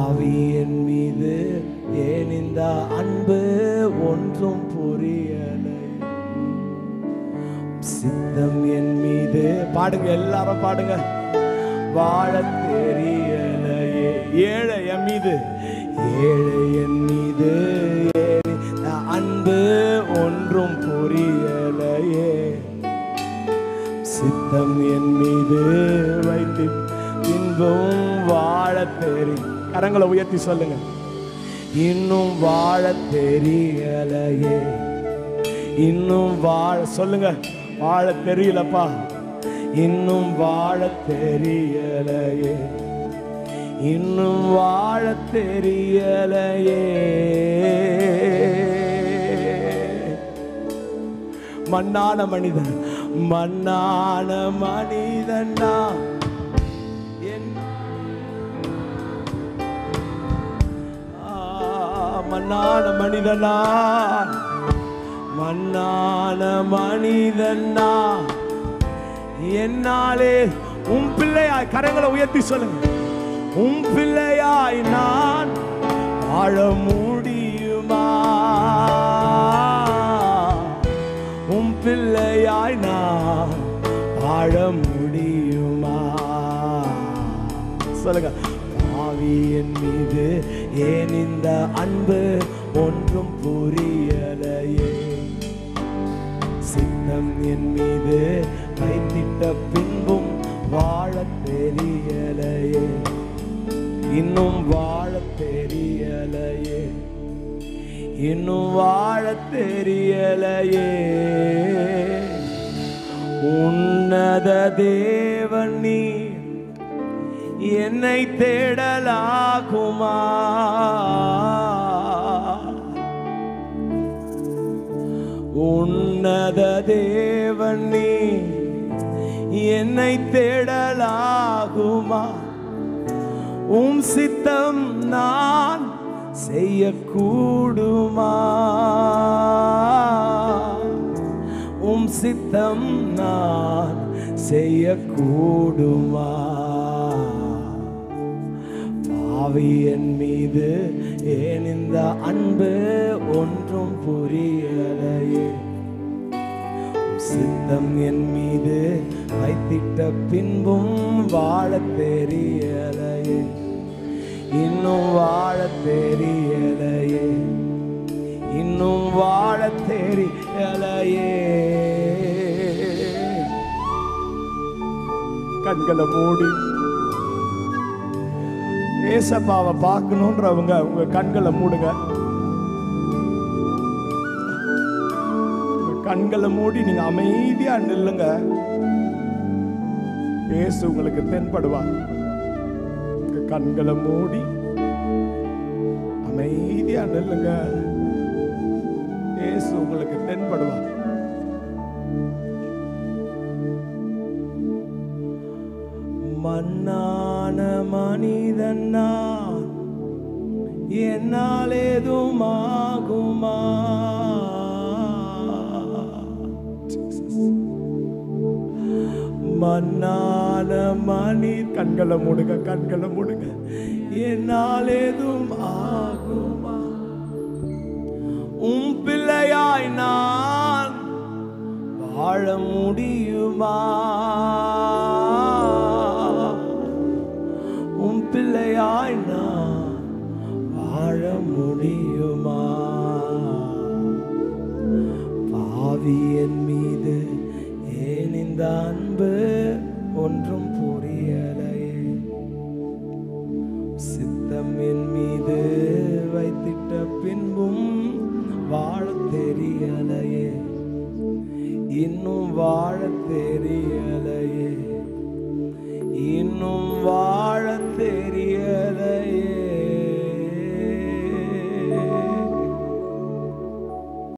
ஆவி என் மீது ஏன் இந்த அன்பு ஒன்றும் புரியலை சித்தம் என் மீது பாடுங்க எல்லாரும் பாடுங்க வாழ தெரியலையே ஏழை என் மீது ஏழை என் மீது ஏறி அன்பு ஒன்றும் புரியலையே சித்தம் என் மீது வைத்து இன்பம் வாழ தெரி கரங்களை உயர்த்தி சொல்லுங்க இன்னும் வாழ தெரியலையே இன்னும் வாழ சொல்லுங்க வாழ தெரியலப்பா இன்னும் வாழ தெரியலையே இன்னும் வாழ தெரியலையே மண்ணான மனிதன் மண்ணான மனிதனா என் ஆ, மண்ணான மனிதனா மண்ணான மனிதனா என்னாலே உன் பிள்ளையாய் கரங்களை உயர்த்தி சொல்லுங்க உன் பிள்ளையாய் நான் வாழ முடியுமா உன் பிள்ளையாய் நான் வாழ முடியுமா சொல்லுங்க பாவி என் மீது ஏன் இந்த அன்பு ஒன்றும் புரியலையே சித்தம் என் மீது வைத்திட்ட பின்பும் வாழ தெரியலையே இன்னும் வாழ தெரியலையே இன்னும் வாழ தெரியலையே உன்னத தேவன் நீ என்னை தேடலாகுமா உன்னத தேவன் நீ என்னை தேடலாகுமா உம் சித்தம் நான் செய்யக்கூடுமா உம் சித்தம் நான் செய்யக்கூடுமா பாவி என் மீது ஏன் இந்த அன்பு ஒன்றும் புரியலையே உம் சித்தம் என் மீது வைத்திட்ட பின்பும் வாழ தெரியலையே இன்னும் வாழ தெரியலையே இன்னும் வாழ தெரியலையே கண்களை மூடி ஏசப்பாவை பார்க்கணுன்றவங்க உங்க கண்களை மூடுங்க உங்க கண்களை மூடி நீங்க அமைதியா நில்லுங்க இயேசு உங்களுக்கு தென்படுவார் உங்க கண்களை மூடி அமைதியா நில்லுங்க இயேசு உங்களுக்கு தென்படுவார் மண்ணான மனிதன் நான் என்னால் ஏதும் ஆகுமா மண்ணான மணி கண்களை மூடுங்க கண்களை மூடுங்க என்னால் ஏதும் ஆகுமா உம் பிள்ளையாய் நான் வாழ முடியுமா உம் பிள்ளையாய் நான் வாழ முடியுமா பாவி என் மீது ஏன் இந்த அன்பு ஒன்றும் புரியலையே சித்தம் என் மீது வைத்திட்ட பின்பும் வாழ தெரியலையே இன்னும் வாழ தெரியல